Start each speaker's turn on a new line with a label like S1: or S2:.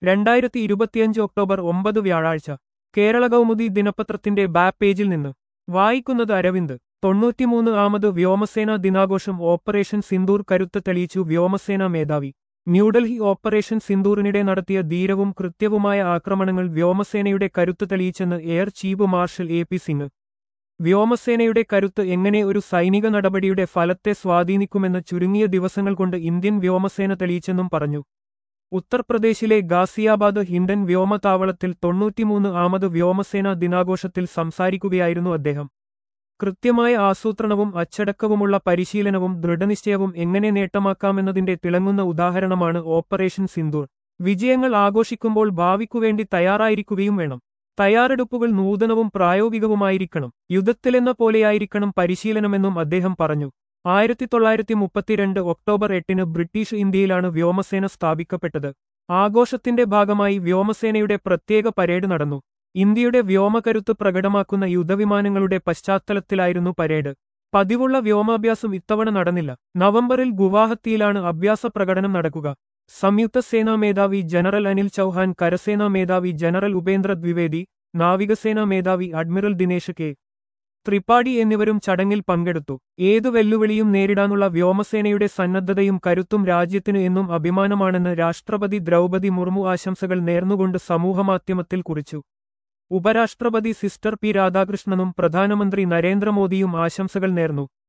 S1: രണ്ടായിരത്തി ഇരുപത്തിയഞ്ച് ഒക്ടോബർ ഒമ്പത് വ്യാഴാഴ്ച കേരള കൗമുദി ദിനപത്രത്തിന്റെ ബാക്ക് പേജിൽ നിന്ന് വായിക്കുന്നത് അരവിന്ദ് തൊണ്ണൂറ്റിമൂന്ന് ആമത് വ്യോമസേന ദിനാഘോഷം ഓപ്പറേഷൻ സിന്ദൂർ കരുത്ത് തെളിയിച്ചു വ്യോമസേന മേധാവി ന്യൂഡൽഹി ഓപ്പറേഷൻ സിന്ദൂറിനിടെ നടത്തിയ ധീരവും കൃത്യവുമായ ആക്രമണങ്ങൾ വ്യോമസേനയുടെ കരുത്ത് തെളിയിച്ചെന്ന് air chief marshal A P Singh വ്യോമസേനയുടെ കരുത്ത് എങ്ങനെ ഒരു സൈനിക നടപടിയുടെ ഫലത്തെ സ്വാധീനിക്കുമെന്ന് ചുരുങ്ങിയ ദിവസങ്ങൾ കൊണ്ട് ഇന്ത്യൻ വ്യോമസേന തെളിയിച്ചെന്നും പറഞ്ഞു ഉത്തർപ്രദേശിലെ ഗാസിയാബാദ് ഹിൻഡൻ വ്യോമതാവളത്തിൽ തൊണ്ണൂറ്റിമൂന്ന് ആമത് വ്യോമസേന ദിനാഘോഷത്തിൽ സംസാരിക്കുകയായിരുന്നു അദ്ദേഹം കൃത്യമായ ആസൂത്രണവും അച്ചടക്കവുമുള്ള പരിശീലനവും ദൃഢനിശ്ചയവും എങ്ങനെ നേട്ടമാക്കാമെന്നതിന്റെ തിളങ്ങുന്ന ഉദാഹരണമാണ് ഓപ്പറേഷൻ സിന്ദൂർ വിജയങ്ങൾ ആഘോഷിക്കുമ്പോൾ ഭാവിക്കുവേണ്ടി തയ്യാറായിരിക്കുകയും വേണം തയ്യാറെടുപ്പുകൾ നൂതനവും പ്രായോഗികവുമായിരിക്കണം യുദ്ധത്തിലെന്ന പോലെയായിരിക്കണം പരിശീലനമെന്നും അദ്ദേഹം പറഞ്ഞു ആയിരത്തി തൊള്ളായിരത്തി മുപ്പത്തിരണ്ട് ഒക്ടോബർ എട്ടിന് ബ്രിട്ടീഷ് ഇന്ത്യയിലാണ് വ്യോമസേന സ്ഥാപിക്കപ്പെട്ടത് ആഘോഷത്തിന്റെ ഭാഗമായി വ്യോമസേനയുടെ പ്രത്യേക പരേഡ് നടന്നു ഇന്ത്യയുടെ വ്യോമകരുത്ത് പ്രകടമാക്കുന്ന യുദ്ധവിമാനങ്ങളുടെ പശ്ചാത്തലത്തിലായിരുന്നു പരേഡ് പതിവുള്ള വ്യോമാഭ്യാസം ഇത്തവണ നടന്നില്ല നവംബറിൽ ഗുവാഹത്തിയിലാണ് അഭ്യാസ പ്രകടനം നടക്കുക സംയുക്ത സേനാ മേധാവി ജനറൽ അനിൽ ചൌഹാൻ കരസേനാ മേധാവി ജനറൽ ഉപേന്ദ്ര ദ്വിവേദി നാവികസേനാ മേധാവി അഡ്മിറൽ ദിനേശ് കെ ത്രിപാഠി എന്നിവരും ചടങ്ങിൽ പങ്കെടുത്തു ഏതു വെല്ലുവിളിയും നേരിടാനുള്ള വ്യോമസേനയുടെ സന്നദ്ധതയും കരുത്തും രാജ്യത്തിനു എന്നും അഭിമാനമാണെന്ന് രാഷ്ട്രപതി ദ്രൗപതി മുർമു ആശംസകൾ നേർന്നുകൊണ്ട് സമൂഹമാധ്യമത്തിൽ കുറിച്ചു ഉപരാഷ്ട്രപതി സിസ്റ്റർ പി രാധാകൃഷ്ണനും പ്രധാനമന്ത്രി നരേന്ദ്രമോദിയും ആശംസകൾ നേർന്നു